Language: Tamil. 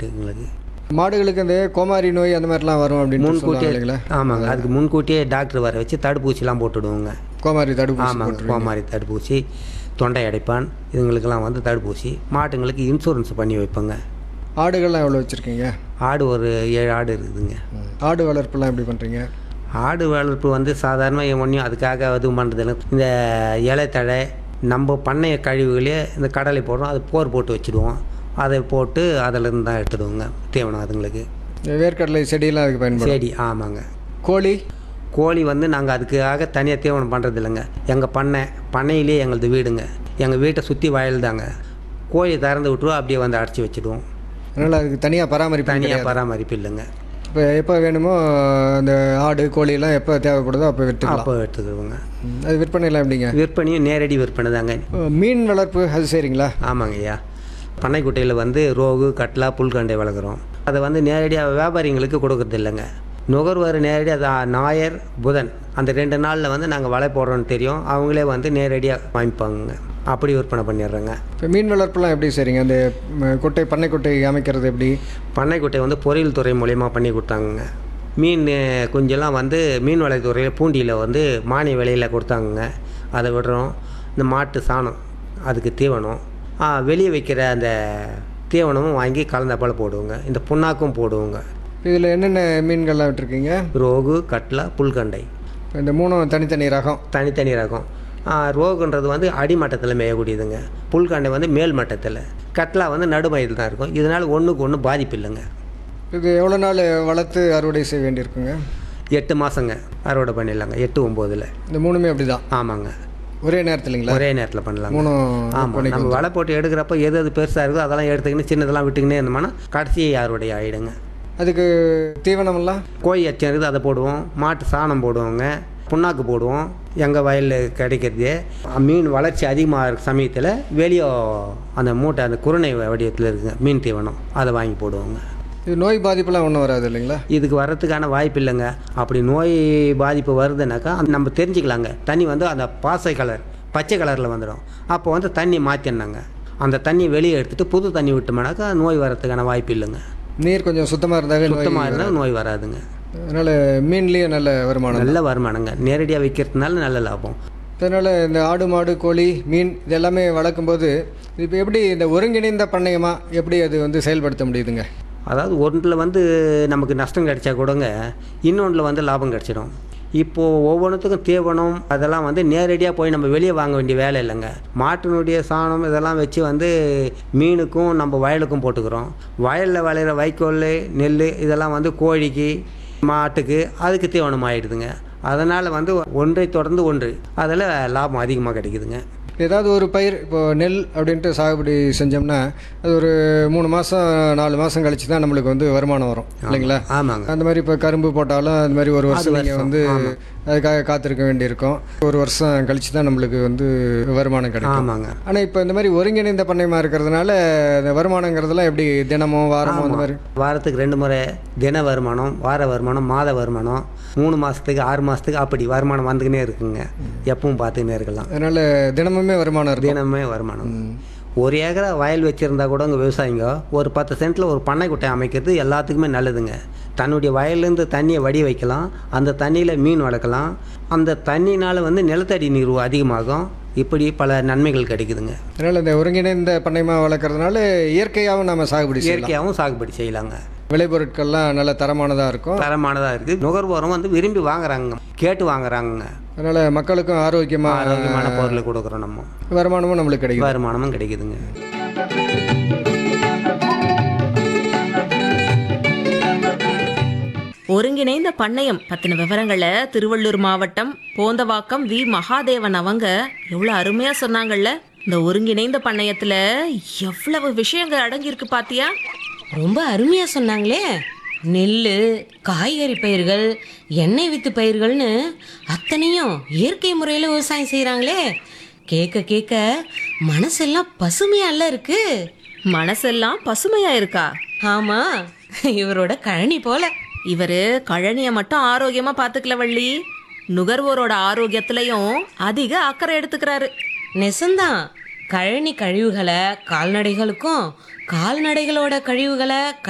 மாட்டுங்களுக்கு மாடுகளுக்கு அந்த கோமாரி நோய் அந்த மாதிரிலாம் வரும் அப்படின்னு சொல்லுவாங்க முன்கூட்டியே இல்லைங்களா ஆமாங்க அதுக்கு முன்கூட்டியே டாக்டர் வர வச்சு தடுப்பூசிலாம் போட்டுடுவோங்க கோமாரி தடுப்பூசி ஆமாங்க கோமாரி தடுப்பூசி தொண்டை அடைப்பான் இதுங்களுக்கெல்லாம் வந்து தடுப்பூசி மாட்டுங்களுக்கு இன்சூரன்ஸ் பண்ணி வைப்போங்க ஆடுகள்லாம் எவ்வளோ வச்சுருக்கீங்க ஆடு ஒரு ஏழு ஆடு இருக்குதுங்க ஆடு வளர்ப்புலாம் எப்படி பண்ணுறீங்க ஆடு வளர்ப்பு வந்து சாதாரண ஒன்றையும் அதுக்காக எதுவும் பண்ணுறதில்ல இந்த இலைத்தழை நம்ம பண்ணை கழிவுகளே இந்த கடலை போடுறோம் அது போர் போட்டு வச்சுடுவோம் அதை போட்டு அதிலிருந்து தான் எடுத்துடுவோங்க தீவனம் அதுங்களுக்கு இந்த வேர்க்கடலை செடியெல்லாம் அதுக்கு பயன்படும் செடி ஆமாங்க கோழி கோழி வந்து நாங்கள் அதுக்காக தனியாக தீவனம் பண்ணுறது இல்லைங்க எங்கள் பண்ணை பண்ணையிலே எங்களது வீடுங்க எங்கள் வீட்டை சுற்றி வயல் தாங்க கோழி திறந்து விட்டுருவோம் அப்படியே வந்து அடைச்சி வச்சுடுவோம் அதனால் அதுக்கு தனியாக பராமரிப்பு தனியாக பராமரிப்பு இல்லைங்க இப்போ எப்போ வேணுமோ அந்த ஆடு கோழியெல்லாம் எப்போ தேவைப்படுதோ அப்போ விற்றுக்கலாம் அப்போ எடுத்துக்கிடுவோங்க அது விற்பனைலாம் எப்படிங்க விற்பனையும் நேரடி விற்பனை தாங்க இப்போ மீன் வளர்ப்பு அது சரிங்களா ஆமாங்க ஐயா பண்ணைக்குட்டையில் வந்து ரோகு கட்லா புல்கண்டை வளர்க்குறோம் அதை வந்து நேரடியாக வியாபாரிங்களுக்கு கொடுக்கறது இல்லைங்க நுகர்வோர் நேரடியாக நாயர் புதன் அந்த ரெண்டு நாளில் வந்து நாங்கள் வலை போடுறோன்னு தெரியும் அவங்களே வந்து நேரடியாக வாங்கிப்பாங்க அப்படி விற்பனை பண்ணிடுறோங்க இப்போ மீன் வளர்ப்புலாம் எப்படி சரிங்க அந்த ம், குட்டை பண்ணை குட்டை அமைக்கிறது எப்படி பண்ணைக்குட்டை வந்து பொறியியல் துறை மூலயமா பண்ணி கொடுத்தாங்கங்க மீன் அஹ், குஞ்செல்லாம் வந்து மீன் வலைத்துறையில் பூண்டியில் வந்து மானிய விலையில் கொடுத்தாங்கங்க அதை விடுறோம் இந்த மாட்டு சாணம் அதுக்கு தீவனம் ஆ, வெளியே வைக்கிற அந்த தீவனமும் வாங்கி கலந்தப்பால் போடுவோங்க இந்த புண்ணாக்கும் போடுவோங்க இதில் என்னென்ன மீன்கள்லாம் விட்டுருக்கீங்க ரோகு கட்லா புல்கண்டை இப்போ இந்த மூணும் தனித்தனி ரகம் தனித்தனி ரகம் ஆ, ரோகுன்றது வந்து அடிமட்டத்தில் மேயக்கூடியதுங்க புல்கண்டை வந்து மேல் மட்டத்தில் கட்லா வந்து நடுமயத்தில் தான் இருக்கும் இதனால் ஒன்றுக்கு ஒன்று பாதிப்பு இல்லைங்க இது எவ்வளோ நாள் வளர்த்து அறுவடை செய்ய வேண்டியிருக்குங்க எட்டு மாதங்க அறுவடை பண்ணிடலாங்க எட்டு ஒம்போதில் இந்த மூணுமே அப்படி தான் ஆமாங்க ஒரே நேரத்துலைங்களா ஒரே நேரத்தில் பண்ணலாம் மூணும் ஆமாம் நம்ம வலை போட்டு எடுக்கிறப்ப எது எது பெருசாக இருக்கோ அதெல்லாம் எடுத்துக்கின்னு சின்னதெல்லாம் விட்டுக்கினே இருந்தோம்னா கடைசி யாருடைய ஆகிடுங்க அதுக்கு தீவனமெல்லாம் கோழி அச்சம் இருக்குது அதை போடுவோம் மாட்டு சாணம் போடுவோங்க புண்ணாக்கு போடுவோம் எங்கள் வயலில் கிடைக்கிறது மீன் வளர்ச்சி அதிகமாக இருக்க சமயத்தில் வெளியே அந்த மூட்டை அந்த குருணை வடிவத்தில் இருக்குங்க மீன் தீவனம் அதை வாங்கி போடுவோங்க இது நோய் பாதிப்புலாம் ஒன்றும் வராது இல்லைங்களா இதுக்கு வர்றதுக்கான வாய்ப்பு இல்லைங்க அப்படி நோய் பாதிப்பு வருதுனாக்கா அந்த நம்ம தெரிஞ்சுக்கலாங்க தண்ணி வந்து அந்த பாசை கலர் பச்சை கலரில் வந்துடும் அப்போ வந்து தண்ணி மாற்றினாங்க அந்த தண்ணி வெளியே எடுத்துட்டு புது தண்ணி விட்டோம்னாக்கா நோய் வர்றதுக்கான வாய்ப்பு இல்லைங்க நீர் கொஞ்சம் சுத்தமாக இருந்தாவே நோய் சுத்தமாக இருந்தால் நோய் வராதுங்க அதனால் மீன்லேயே நல்ல வருமானம் நல்ல வருமானங்க நேரடியாக விற்கிறதுனால நல்ல லாபம் அதனால் இந்த ஆடு மாடு கோழி மீன் இது எல்லாமே வளர்க்கும்போது இப்போ எப்படி இந்த ஒருங்கிணைந்த பண்ணையமாக எப்படி அது வந்து செயல்படுத்த முடியுதுங்க அதாவது ஒன்றில் வந்து நமக்கு நஷ்டம் கிடைச்சா கூடங்க இன்னொன்றில் வந்து லாபம் கிடைச்சிடும் இப்போது ஒவ்வொன்றுத்துக்கும் தீவனம் அதெல்லாம் வந்து நேரடியாக போய் நம்ம வெளியே வாங்க வேண்டிய வேலை இல்லைங்க மாட்டினுடைய சாணம் இதெல்லாம் வச்சு வந்து மீனுக்கும் நம்ம வயலுக்கும் போட்டுக்கிறோம் வயலில் விளையிற வைக்கோல் நெல் இதெல்லாம் வந்து கோழிக்கு மாட்டுக்கு அதுக்கு தீவனம் ஆகிடுதுங்க அதனால் வந்து ஒன்றை தொடர்ந்து ஒன்று அதில் லாபம் அதிகமாக கிடைக்குதுங்க ஏதாவது ஒரு பயிர் இப்போ நெல் அப்படின்ட்டு சாகுபடி செஞ்சோம்னா அது ஒரு மூணு மாதம் நாலு மாதம் கழிச்சு தான் நம்மளுக்கு வந்து வருமானம் வரும் இல்லைங்களா ஆமாங்க அந்த மாதிரி இப்போ கரும்பு போட்டாலும் அந்த மாதிரி ஒரு வருஷம் நீங்கள் வந்து அதுக்காக காத்திருக்க வேண்டியிருக்கும் ஒரு வருஷம் கழிச்சு தான் நம்மளுக்கு வந்து வருமானம் கிடைக்கும் ஆமாங்க ஆனால் இப்போ இந்த மாதிரி ஒருங்கிணைந்த பண்ணையமாக இருக்கிறதுனால இந்த வருமானங்கிறதெல்லாம் எப்படி தினமோ வாரமோ அந்த மாதிரி வாரத்துக்கு ரெண்டு முறை தின வருமானம் வார வருமானம் மாத வருமானம் மூணு மாதத்துக்கு ஆறு மாதத்துக்கு அப்படி வருமானம் வந்துக்கினே இருக்குங்க எப்பவும் பார்த்துக்கினே இருக்கலாம் அதனால் தினமுமே வருமானம் இருக்கும் தினமே வருமானம் ஒரு ஏக்கரா வயல் வச்சுருந்தா கூட உங்கள் விவசாயிங்க ஒரு பத்து சென்ட்டில் ஒரு பண்ணை குட்டை அமைக்கிறது எல்லாத்துக்குமே நல்லதுங்க தன்னுடைய வயல்லேருந்து தண்ணியை வடி வைக்கலாம் அந்த தண்ணியில் மீன் வளர்க்கலாம் அந்த தண்ணினால் வந்து நிலத்தடி நீர் அதிகமாகும் இப்படி பல நன்மைகள் கிடைக்குதுங்க அதனால் இந்த ஒருங்கிணைந்த பண்ணையமாக வளர்க்குறதுனால இயற்கையாகவும் நம்ம சாகுபடி செய்யலாம் இயற்கையாகவும் சாகுபடி செய்யலாங்க விளைபொருட்கள்லாம் நல்ல தரமானதாக இருக்கும் தரமானதாக இருக்குது நுகர்வோரும் வந்து விரும்பி வாங்குறாங்க கேட்டு வாங்குறாங்க அதனால் மக்களுக்கும் ஆரோக்கியமாக ஆரோக்கியமான பொருள் கொடுக்குறோம் நம்ம வருமானமும் நம்மளுக்கு கிடைக்கும் வருமானமும் கிடைக்குதுங்க ஒருங்கிணைந்த பண்ணையம் பத்தின விவரங்களை திருவள்ளூர் மாவட்டம் போந்தவாக்கம் வி மகாதேவன் அவங்க எவ்வளோ அருமையா சொன்னாங்கல்ல இந்த ஒருங்கிணைந்த பண்ணையத்துல எவ்வளவு விஷயங்கள் அடங்கியிருக்கு பாத்தியா ரொம்ப அருமையா சொன்னாங்களே நெல் காய்கறி பயிர்கள் எண்ணெய் வித்து பயிர்கள்னு அத்தனையும் இயற்கை முறையில் விவசாயம் செய்கிறாங்களே கேட்க கேட்க மனசெல்லாம் பசுமையால இருக்கு மனசெல்லாம் பசுமையா இருக்கா ஆமா இவரோட கழனி போல இவரு கழனிய மட்டும் ஆரோக்கியமா பாத்துக்கல வள்ளி நுகர்வோரோட ஆரோக்கியத்திலையும் அதிக அக்கறை எடுத்துக்கிறாரு நெசந்தான் கழனி கழிவுகளை கால்நடைகளுக்கும் கால்நடைகளோட கழிவுகளை